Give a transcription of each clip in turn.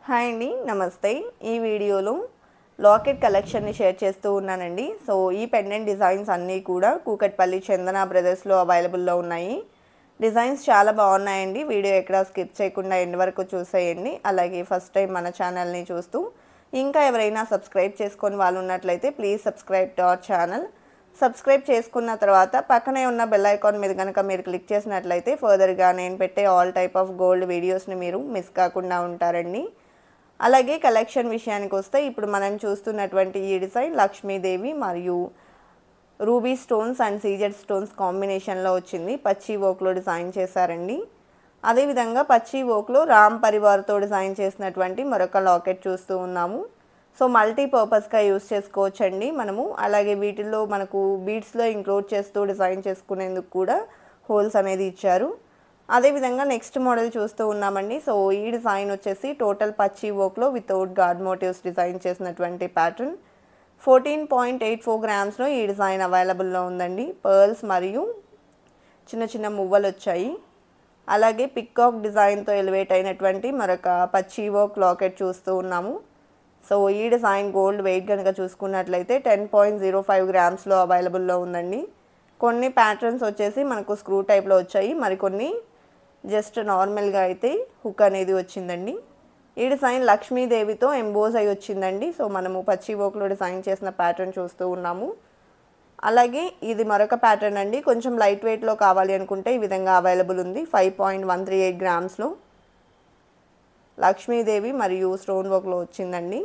hi అండి నమస్తే ఈ వీడియోలో లాకెట్ కలెక్షన్ని షేర్ చేస్తూ ఉన్నానండి సో ఈ పెండెంట్ డిజైన్స్ అన్నీ కూడా కూకట్పల్లి చందన బ్రదర్స్లో అవైలబుల్లో ఉన్నాయి డిజైన్స్ చాలా బాగున్నాయండి వీడియో ఎక్కడ స్కిప్ చేయకుండా ఎండ్ వరకు చూసేయండి అలాగే ఫస్ట్ టైం మన ఛానల్ని చూస్తూ ఇంకా ఎవరైనా సబ్స్క్రైబ్ చేసుకొని వాళ్ళు ఉన్నట్లయితే please subscribe to our channel subscribe చేసుకున్న తర్వాత పక్కనే ఉన్న బెల్ ఐకాన్ మీద కనుక మీరు క్లిక్ చేసినట్లయితే ఫర్దర్గా నేను పెట్టే ఆల్ టైప్ ఆఫ్ గోల్డ్ వీడియోస్ని మీరు మిస్ కాకుండా ఉంటారండి అలాగే కలెక్షన్ విషయానికి వస్తే ఇప్పుడు మనం చూస్తున్నటువంటి ఈ డిజైన్ లక్ష్మీదేవి మరియు ruby stones and CZ stones కాంబినేషన్లో వచ్చింది పచ్చి ఓక్లో డిజైన్ చేశారండి అదేవిధంగా పచ్చి ఓక్లో రామ్ పరివార్తో డిజైన్ చేసినటువంటి మరొక లాకెట్ చూస్తూ ఉన్నాము సో మల్టీపర్పస్గా యూస్ చేసుకోవచ్చండి మనము అలాగే వీటిల్లో మనకు బీడ్స్లో ఇంక్లూడ్ చేస్తూ డిజైన్ చేసుకునేందుకు కూడా హోల్స్ అనేది ఇచ్చారు అదేవిధంగా నెక్స్ట్ మోడల్ చూస్తూ ఉన్నామండి సో ఈ డిజైన్ వచ్చేసి టోటల్ పచ్చి వర్క్లో వితౌట్ గార్డ్ మోటివ్స్ డిజైన్ చేసినటువంటి pattern fourteen point eight four గ్రామ్స్లో ఈ డిజైన్ అవైలబుల్లో ఉందండి పర్ల్స్ మరియు చిన్న చిన్న మువ్వలు వచ్చాయి అలాగే పికాక్ డిజైన్తో ఎలివేట్ అయినటువంటి మరొక పచ్చి వర్క్ లాకెట్ చూస్తూ ఉన్నాము సో ఈ డిజైన్ గోల్డ్ వెయిట్ కనుక చూసుకున్నట్లయితే టెన్ పాయింట్ జీరో ఫైవ్ గ్రామ్స్లో అవైలబుల్లో ఉందండి కొన్ని ప్యాటర్న్స్ వచ్చేసి మనకు స్క్రూ టైప్లో వచ్చాయి మరికొన్ని జస్ట్ నార్మల్గా అయితే హుక్ అనేది వచ్చిందండి ఈ డిజైన్ లక్ష్మీదేవితో ఎంబోజ్ అయి వచ్చిందండి సో మనము పచ్చి వర్క్లో డిజైన్ చేసిన ప్యాటర్న్ చూస్తూ ఉన్నాము అలాగే ఇది మరొక ప్యాటర్న్ అండి కొంచెం లైట్ వెయిట్లో కావాలి అనుకుంటే ఈ విధంగా అవైలబుల్ ఉంది five point one three eight గ్రామ్స్లో లక్ష్మీదేవి మరియు స్టోన్ వర్క్లో వచ్చిందండి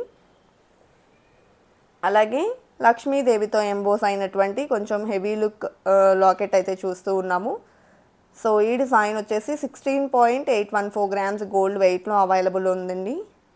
అలాగే లక్ష్మీదేవితో ఎంబోస్ అయినటువంటి కొంచెం హెవీ లుక్ లాకెట్ అయితే చూస్తూ ఉన్నాము సో ఈ డిజైన్ వచ్చేసి sixteen point eight one four grams gold వెయిట్లో అవైలబుల్ ఉందండి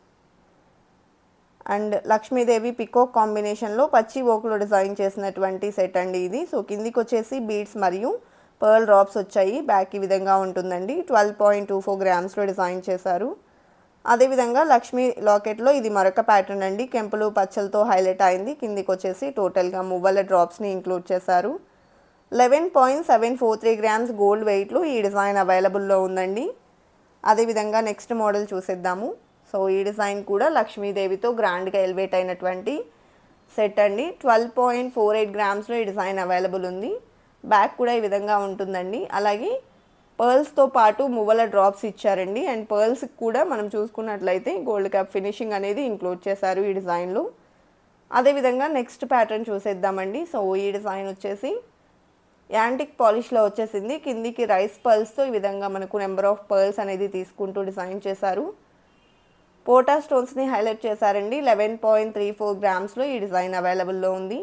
అండ్ లక్ష్మీదేవి పికో కాంబినేషన్లో పచ్చి ఓకులో డిజైన్ చేసినటువంటి సెట్ అండి ఇది సో కిందికి వచ్చేసి బీడ్స్ మరియు పర్ల్ డ్రాప్స్ వచ్చాయి బ్యాక్ ఈ విధంగా ఉంటుందండి ట్వెల్వ్ పాయింట్ టూ ఫోర్ గ్రామ్స్లో డిజైన్ చేశారు అదేవిధంగా లక్ష్మీ లాకెట్లో ఇది మరొక ప్యాటర్న్ అండి కెంపులు పచ్చలతో హైలైట్ అయింది కిందికి వచ్చేసి టోటల్గా మువ్వల డ్రాప్స్ని ఇంక్లూడ్ చేశారు eleven point seven four three grams gold వెయిట్లో ఈ డిజైన్ అవైలబుల్లో ఉందండి అదేవిధంగా నెక్స్ట్ మోడల్ చూసేద్దాము సో ఈ డిజైన్ కూడా లక్ష్మీదేవితో గ్రాండ్గా ఎలివేట్ అయినటువంటి సెట్ అండి ట్వెల్వ్ పాయింట్ ఫోర్ ఎయిట్ గ్రామ్స్లో ఈ డిజైన్ అవైలబుల్ ఉంది బ్యాక్ కూడా ఈ విధంగా ఉంటుందండి అలాగే పర్ల్స్తో పాటు మువ్వల డ్రాప్స్ ఇచ్చారండి అండ్ పర్ల్స్కి కూడా మనం చూసుకున్నట్లయితే గోల్డ్ క్యాప్ ఫినిషింగ్ అనేది ఇంక్లూడ్ చేశారు ఈ డిజైన్లో అదేవిధంగా నెక్స్ట్ ప్యాటర్న్ చూసేద్దామండి సో ఈ డిజైన్ వచ్చేసి యాంటిక్ పాలిష్లో వచ్చేసింది కిందికి రైస్ పర్ల్స్తో ఈ విధంగా మనకు నెంబర్ ఆఫ్ పర్ల్స్ అనేది తీసుకుంటూ డిజైన్ చేశారు పోటా స్టోన్స్ని హైలైట్ చేశారండి లెవెన్ పాయింట్ త్రీ ఫోర్ గ్రామ్స్లో ఈ డిజైన్ అవైలబుల్లో ఉంది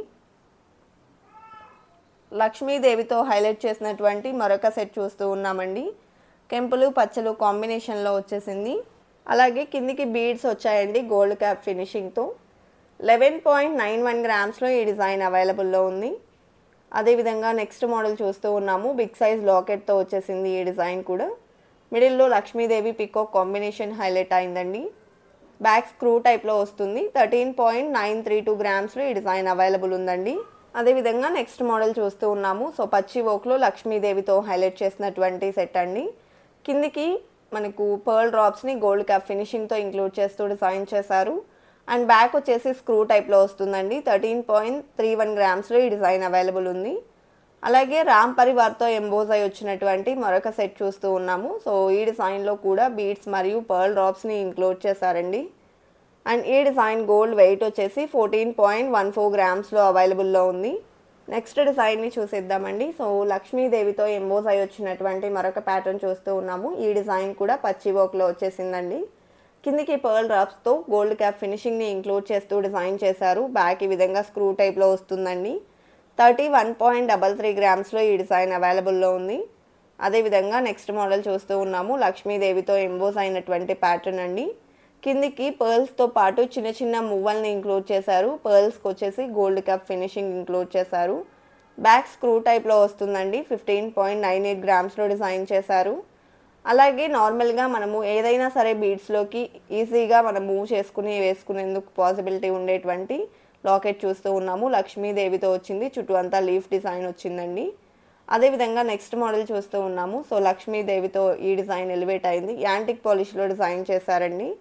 లక్ష్మీదేవితో హైలైట్ చేసినటువంటి మరొక సెట్ చూస్తూ ఉన్నామండి కెంపులు పచ్చలు కాంబినేషన్లో వచ్చేసింది అలాగే కిందికి బీడ్స్ వచ్చాయండి గోల్డ్ క్యాప్ ఫినిషింగ్తో లెవెన్ పాయింట్ నైన్ వన్ గ్రామ్స్లో ఈ డిజైన్ అవైలబుల్లో ఉంది అదేవిధంగా నెక్స్ట్ మోడల్ చూస్తూ ఉన్నాము బిగ్ సైజ్ లాకెట్తో వచ్చేసింది ఈ డిజైన్ కూడా మిడిల్లో లక్ష్మీదేవి పికో కాంబినేషన్ హైలైట్ అయిందండి బ్యాక్ స్క్రూ టైప్లో వస్తుంది thirteen point nine three two గ్రామ్స్లో ఈ డిజైన్ అవైలబుల్ ఉందండి అదేవిధంగా నెక్స్ట్ మోడల్ చూస్తూ ఉన్నాము సో పచ్చి ఓక్లో లక్ష్మీదేవితో హైలైట్ చేసినటువంటి సెట్ అండి కిందికి మనకు పర్ల్ డ్రాప్స్ని గోల్డ్ క్యాప్ ఫినిషింగ్తో ఇంక్లూడ్ చేస్తూ డిజైన్ చేశారు అండ్ బ్యాక్ వచ్చేసి స్క్రూ టైప్లో వస్తుందండి థర్టీన్ పాయింట్ త్రీ వన్ గ్రామ్స్లో ఈ డిజైన్ అవైలబుల్ ఉంది అలాగే రామ్ పరివార్తో ఎంబోజ్ అయి వచ్చినటువంటి మరొక సెట్ చూస్తూ ఉన్నాము సో ఈ డిజైన్లో కూడా బీడ్స్ మరియు పర్ల్ డ్రాప్స్ని ఇంక్లూడ్ చేశారండి అండ్ ఈ డిజైన్ గోల్డ్ వెయిట్ వచ్చేసి ఫోర్టీన్ పాయింట్ వన్ ఫోర్ గ్రామ్స్లో అవైలబుల్లో ఉంది నెక్స్ట్ డిజైన్ని చూసేద్దామండి సో లక్ష్మీదేవితో ఎంబోజ్ అయి వచ్చినటువంటి మరొక ప్యాటర్న్ చూస్తూ ఉన్నాము ఈ డిజైన్ కూడా పచ్చి వర్క్లో వచ్చేసిందండి కిందికి పర్ల్ డ్రాప్స్తో గోల్డ్ క్యాప్ ఫినిషింగ్ని ఇంక్లూడ్ చేస్తూ డిజైన్ చేశారు బ్యాక్ ఈ విధంగా స్క్రూ టైప్లో వస్తుందండి thirty one point double three గ్రామ్స్లో ఈ డిజైన్ అవైలబుల్లో ఉంది అదేవిధంగా నెక్స్ట్ మోడల్ చూస్తూ ఉన్నాము లక్ష్మీదేవితో ఎంబోజ్ అయినటువంటి ప్యాటర్న్ అండి కిందికి పర్ల్స్తో పాటు చిన్న చిన్న మువ్వల్ని ఇంక్లూడ్ చేశారు పర్ల్స్కి వచ్చేసి గోల్డ్ కప్ ఫినిషింగ్ ఇంక్లూడ్ చేశారు బ్యాక్ స్క్రూ టైప్లో వస్తుందండి ఫిఫ్టీన్ పాయింట్ నైన్ ఎయిట్ గ్రామ్స్లో డిజైన్ చేశారు అలాగే నార్మల్గా మనము ఏదైనా సరే బీడ్స్లోకి ఈజీగా మనం మూవ్ చేసుకుని వేసుకునేందుకు పాసిబిలిటీ ఉండేటువంటి లాకెట్ చూస్తూ ఉన్నాము లక్ష్మీదేవితో వచ్చింది చుట్టూ అంతా లీఫ్ డిజైన్ వచ్చిందండి అదేవిధంగా నెక్స్ట్ మోడల్ చూస్తూ ఉన్నాము సో లక్ష్మీదేవితో ఈ డిజైన్ ఎలివేట్ అయింది యాంటిక్ పాలిష్లో డిజైన్ చేశారండి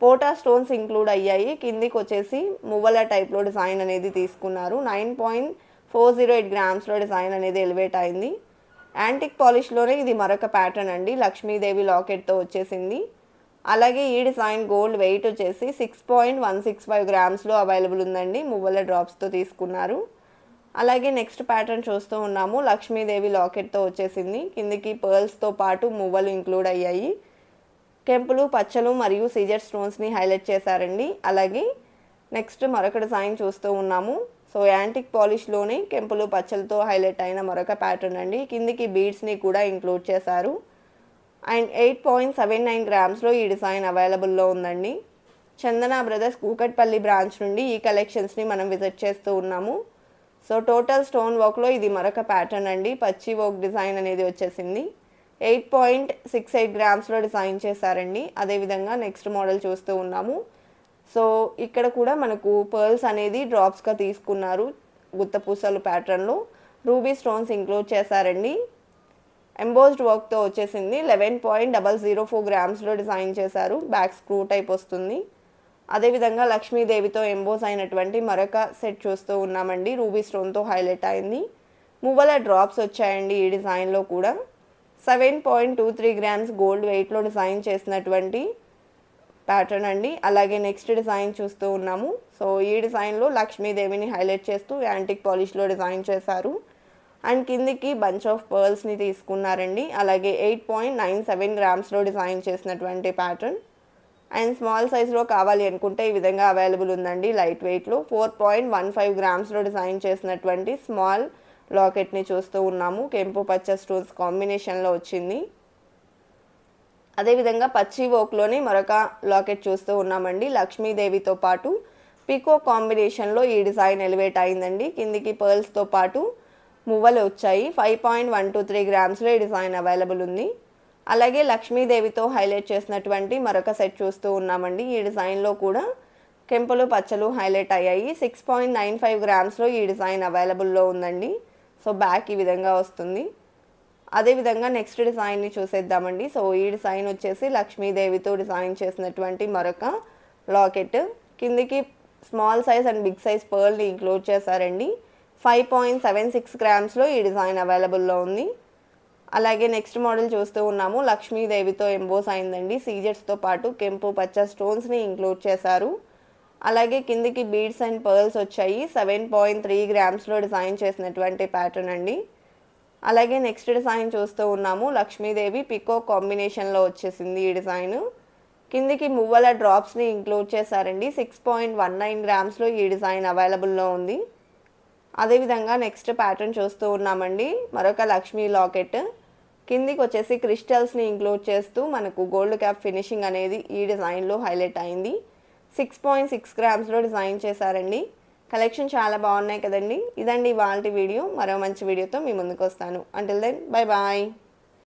పోటా స్టోన్స్ ఇంక్లూడ్ అయ్యాయి కిందికి వచ్చేసి మువ్వల టైప్లో డిజైన్ అనేది తీసుకున్నారు nine point four zero eight గ్రామ్స్లో డిజైన్ అనేది ఎలివేట్ అయింది యాంటిక్ పాలిష్లోనే ఇది మరొక ప్యాటర్న్ అండి లక్ష్మీదేవి లాకెట్తో వచ్చేసింది అలాగే ఈ డిజైన్ గోల్డ్ వెయిట్ వచ్చేసి six point one six five గ్రామ్స్లో అవైలబుల్ ఉందండి మువ్వల డ్రాప్స్తో తీసుకున్నారు అలాగే నెక్స్ట్ ప్యాటర్న్ చూస్తూ ఉన్నాము లక్ష్మీదేవి లాకెట్తో వచ్చేసింది కిందికి పర్ల్స్తో పాటు మువ్వలు ఇంక్లూడ్ అయ్యాయి కెంపులు పచ్చలు మరియు సీజర్ స్టోన్స్ని హైలైట్ చేశారండి అలాగే నెక్స్ట్ మరొక డిజైన్ చూస్తూ ఉన్నాము సో యాంటిక్ పాలిష్లోనే కెంపులు పచ్చలతో హైలైట్ అయిన మరొక ప్యాటర్న్ అండి కిందికి బీడ్స్ని కూడా ఇంక్లూడ్ చేశారు and eight point seven nine గ్రామ్స్లో ఈ డిజైన్ అవైలబుల్లో ఉందండి చందన బ్రదర్స్ కూకట్పల్లి బ్రాంచ్ నుండి ఈ కలెక్షన్స్ని మనం విజిట్ చేస్తూ ఉన్నాము సో టోటల్ స్టోన్ వర్క్లో ఇది మరొక ప్యాటర్న్ అండి పచ్చి వర్క్ డిజైన్ అనేది వచ్చేసింది ఎయిట్ పాయింట్ సిక్స్ ఎయిట్ గ్రామ్స్లో డిజైన్ చేశారండి అదేవిధంగా నెక్స్ట్ మోడల్ చూస్తూ ఉన్నాము సో ఇక్కడ కూడా మనకు పర్ల్స్ అనేది డ్రాప్స్గా తీసుకున్నారు గుత్తపూసలు ప్యాటర్న్లో రూబీ స్టోన్స్ ఇంక్లూడ్ చేశారండి ఎంబోస్డ్ వర్క్తో వచ్చేసింది eleven point double zero four గ్రామ్స్లో డిజైన్ చేశారు బ్యాక్ స్క్రూ టైప్ వస్తుంది అదేవిధంగా లక్ష్మీదేవితో ఎంబోస్ అయినటువంటి మరొక సెట్ చూస్తూ ఉన్నామండి రూబీ స్టోన్తో హైలైట్ అయింది మువ్వల డ్రాప్స్ వచ్చాయండి ఈ డిజైన్లో కూడా seven point two three grams gold వెయిట్లో డిజైన్ చేసినటువంటి ప్యాటర్న్ అండి అలాగే నెక్స్ట్ డిజైన్ చూస్తూ ఉన్నాము సో ఈ డిజైన్లో లక్ష్మీదేవిని హైలైట్ చేస్తూ యాంటిక్ పాలిష్లో డిజైన్ చేశారు అండ్ కిందికి బంచ్ ఆఫ్ పర్ల్స్ని తీసుకున్నారండి అలాగే ఎయిట్ పాయింట్ నైన్ సెవెన్ గ్రామ్స్లో డిజైన్ చేసినటువంటి ప్యాటర్న్ అండ్ స్మాల్ సైజ్లో కావాలి అనుకుంటే ఈ విధంగా అవైలబుల్ ఉందండి లైట్ వెయిట్లో ఫోర్ పాయింట్ వన్ ఫైవ్ గ్రామ్స్లో డిజైన్ చేసినటువంటి స్మాల్ లాకెట్ని చూస్తూ ఉన్నాము కెంపు పచ్చ స్టోన్స్ కాంబినేషన్లో వచ్చింది అదేవిధంగా పచ్చి ఓక్లోనే మరొక లాకెట్ చూస్తూ ఉన్నామండి లక్ష్మీదేవితో పాటు పికో కాంబినేషన్లో ఈ డిజైన్ ఎలివేట్ అయిందండి కిందికి పర్ల్స్తో పాటు మువ్వలు వచ్చాయి five point one two three గ్రామ్స్లో ఈ డిజైన్ అవైలబుల్ ఉంది అలాగే లక్ష్మీదేవితో హైలైట్ చేసినటువంటి మరొక సెట్ చూస్తూ ఉన్నామండి ఈ డిజైన్లో కూడా కెంపులు పచ్చలు హైలైట్ అయ్యాయి సిక్స్ పాయింట్ నైన్ ఫైవ్ గ్రామ్స్లో ఈ డిజైన్ అవైలబుల్లో ఉందండి సో బ్యాక్ ఈ విధంగా వస్తుంది అదేవిధంగా నెక్స్ట్ డిజైన్ని చూసేద్దామండి సో ఈ డిజైన్ వచ్చేసి లక్ష్మీదేవితో డిజైన్ చేసినటువంటి మరొక లాకెట్ కిందికి small size and big size పర్ల్ని ఇంక్లూడ్ చేశారండి ఫైవ్ పాయింట్ సెవెన్ సిక్స్ గ్రామ్స్లో ఈ డిజైన్ అవైలబుల్లో ఉంది అలాగే నెక్స్ట్ మోడల్ చూస్తూ ఉన్నాము లక్ష్మీదేవితో ఎంబోస్ అయిందండి సీజర్స్తో పాటు కెంపు పచ్చ స్టోన్స్ని ఇంక్లూడ్ చేశారు అలాగే కిందికి బీడ్స్ అండ్ పర్ల్స్ వచ్చాయి సెవెన్ పాయింట్ త్రీ గ్రామ్స్లో డిజైన్ చేసినటువంటి ప్యాటర్న్ అండి అలాగే నెక్స్ట్ డిజైన్ చూస్తూ ఉన్నాము లక్ష్మీదేవి పికో కాంబినేషన్లో వచ్చేసింది ఈ డిజైన్ కిందికి మువ్వల డ్రాప్స్ని ఇంక్లూడ్ చేశారండి సిక్స్ పాయింట్ వన్ నైన్ గ్రామ్స్లో ఈ డిజైన్ అవైలబుల్లో ఉంది అదేవిధంగా నెక్స్ట్ ప్యాటర్న్ చూస్తూ ఉన్నామండి మరొక లక్ష్మీ లాకెట్ కిందికి వచ్చేసి క్రిస్టల్స్ని ఇంక్లూడ్ చేస్తూ మనకు గోల్డ్ క్యాప్ ఫినిషింగ్ అనేది ఈ డిజైన్లో హైలైట్ అయింది సిక్స్ పాయింట్ సిక్స్ గ్రామ్స్లో డిజైన్ చేశారండి కలెక్షన్ చాలా బాగున్నాయి కదండి ఇదండి వాళ్ళ వీడియో మరో మంచి వీడియోతో మీ ముందుకు వస్తాను అంటిల్ దెన్ బై బాయ్